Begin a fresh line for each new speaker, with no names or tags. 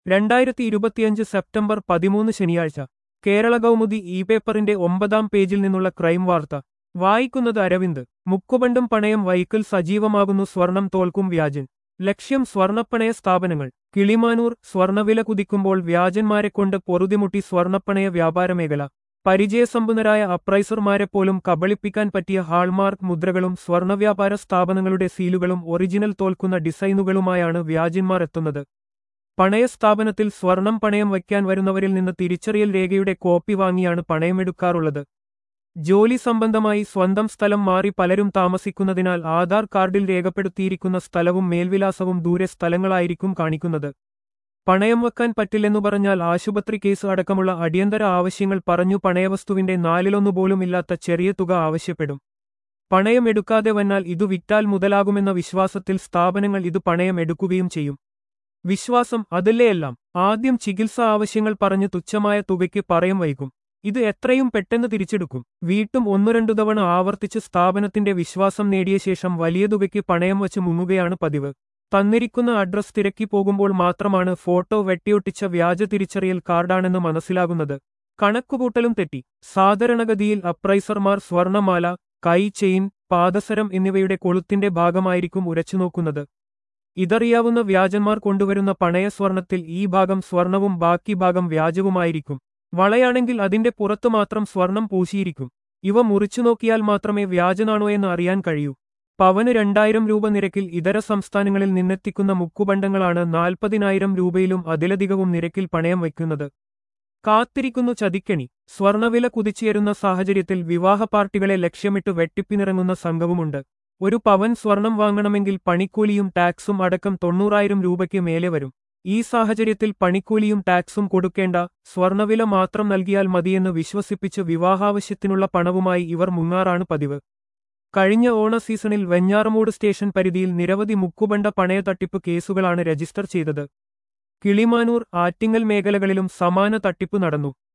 രണ്ടായിരത്തി ഇരുപത്തിയഞ്ച് സെപ്റ്റംബർ പതിമൂന്ന് ശനിയാഴ്ച കേരള കൗമുദി ഇ പേപ്പറിന്റെ ഒമ്പതാം പേജിൽ നിന്നുള്ള ക്രൈം വാർത്ത വായിക്കുന്നത് അരവിന്ദ് മുക്കുബണ്ടും പണയം വൈക്കൽ സജീവമാകുന്നു സ്വർണം തോൽക്കും വ്യാജൻ ലക്ഷ്യം സ്വർണപ്പണയ സ്ഥാപനങ്ങൾ കിളിമാനൂർ സ്വർണവില കുതിക്കുമ്പോൾ വ്യാജന്മാരെക്കൊണ്ട് പൊറുതിമുട്ടി സ്വർണപ്പണയ വ്യാപാരമേഖല പരിചയസമ്പന്നരായ അപ്രൈസർമാരെപ്പോലും കബളിപ്പിക്കാൻ പറ്റിയ ഹാൾമാർക്ക് മുദ്രകളും സ്വർണവ്യാപാര സ്ഥാപനങ്ങളുടെ സീലുകളും ഒറിജിനൽ തോൽക്കുന്ന ഡിസൈനുകളുമായാണ് വ്യാജന്മാർ എത്തുന്നത് പണയ സ്ഥാപനത്തിൽ സ്വർണം പണയം വയ്ക്കാൻ വരുന്നവരിൽ നിന്ന് തിരിച്ചറിയൽ രേഖയുടെ കോപ്പി വാങ്ങിയാണ് പണയമെടുക്കാറുള്ളത് ജോലി സംബന്ധമായി സ്വന്തം സ്ഥലം മാറി പലരും താമസിക്കുന്നതിനാൽ ആധാർ കാർഡിൽ രേഖപ്പെടുത്തിയിരിക്കുന്ന സ്ഥലവും മേൽവിലാസവും ദൂരെ സ്ഥലങ്ങളായിരിക്കും കാണിക്കുന്നത് പണയം വെക്കാൻ പറ്റില്ലെന്നു പറഞ്ഞാൽ ആശുപത്രി കേസ് അടക്കമുള്ള അടിയന്തര ആവശ്യങ്ങൾ പറഞ്ഞു പണയവസ്തുവിന്റെ നാലിലൊന്നുപോലും ഇല്ലാത്ത ചെറിയ തുക ആവശ്യപ്പെടും പണയം എടുക്കാതെ വന്നാൽ ഇതു വിറ്റാൽ മുതലാകുമെന്ന വിശ്വാസത്തിൽ സ്ഥാപനങ്ങൾ ഇത് പണയം എടുക്കുകയും ചെയ്യും വിശ്വാസം അതില്ലേയെല്ലാം ആദ്യം ചികിത്സാ ആവശ്യങ്ങൾ പറഞ്ഞ് തുച്ഛമായ തുകയ്ക്ക് പറയം വൈകും ഇത് എത്രയും പെട്ടെന്ന് തിരിച്ചെടുക്കും വീട്ടും ഒന്നു രണ്ടു തവണ ആവർത്തിച്ച് സ്ഥാപനത്തിന്റെ വിശ്വാസം നേടിയ ശേഷം വലിയ തുകയ്ക്ക് പണയം വച്ച് മുങ്ങുകയാണ് പതിവ് തന്നിരിക്കുന്ന അഡ്രസ് തിരക്കി പോകുമ്പോൾ മാത്രമാണ് ഫോട്ടോ വെട്ടിയൊട്ടിച്ച വ്യാജ തിരിച്ചറിയൽ കാർഡാണെന്ന് മനസ്സിലാകുന്നത് കണക്കുകൂട്ടലും തെറ്റി സാധാരണഗതിയിൽ അപ്രൈസർമാർ സ്വർണമാല കൈ ചെയിൻ പാദസരം എന്നിവയുടെ കൊളുത്തിന്റെ ഭാഗമായിരിക്കും ഉരച്ചുനോക്കുന്നത് ഇതറിയാവുന്ന വ്യാജന്മാർ കൊണ്ടുവരുന്ന പണയ സ്വർണത്തിൽ ഈ ഭാഗം സ്വർണവും ബാക്കി ഭാഗം വ്യാജവുമായിരിക്കും വളയാണെങ്കിൽ അതിന്റെ പുറത്തു മാത്രം സ്വർണം പൂശിയിരിക്കും ഇവ മുറിച്ചു നോക്കിയാൽ മാത്രമേ വ്യാജനാണോ എന്ന് അറിയാൻ കഴിയൂ പവന് രണ്ടായിരം രൂപ നിരക്കിൽ ഇതര സംസ്ഥാനങ്ങളിൽ നിന്നെത്തിക്കുന്ന മുക്കുബണ്ടങ്ങളാണ് നാൽപ്പതിനായിരം രൂപയിലും അതിലധികവും നിരക്കിൽ പണയം വയ്ക്കുന്നത് കാത്തിരിക്കുന്നു ചതിക്കണി സ്വർണവില കുതിച്ചുയരുന്ന സാഹചര്യത്തിൽ വിവാഹ പാർട്ടികളെ ലക്ഷ്യമിട്ട് വെട്ടിപ്പിനിറങ്ങുന്ന സംഘവുമുണ്ട് ഒരു പവൻ സ്വർണം വാങ്ങണമെങ്കിൽ പണിക്കൂലിയും ടാക്സും അടക്കം തൊണ്ണൂറായിരം രൂപയ്ക്ക് മേലെ വരും ഈ സാഹചര്യത്തിൽ പണിക്കൂലിയും ടാക്സും കൊടുക്കേണ്ട സ്വർണവില മാത്രം നൽകിയാൽ മതിയെന്ന് വിശ്വസിപ്പിച്ച് വിവാഹാവശ്യത്തിനുള്ള പണവുമായി ഇവർ മുങ്ങാറാണ് പതിവ് കഴിഞ്ഞ ഓണ സീസണിൽ വെഞ്ഞാറമൂട് സ്റ്റേഷൻ പരിധിയിൽ നിരവധി മുക്കുബണ്ട പണയ തട്ടിപ്പ് കേസുകളാണ് രജിസ്റ്റർ ചെയ്തത് കിളിമാനൂർ ആറ്റിങ്ങൽ മേഖലകളിലും സമാന തട്ടിപ്പ് നടന്നു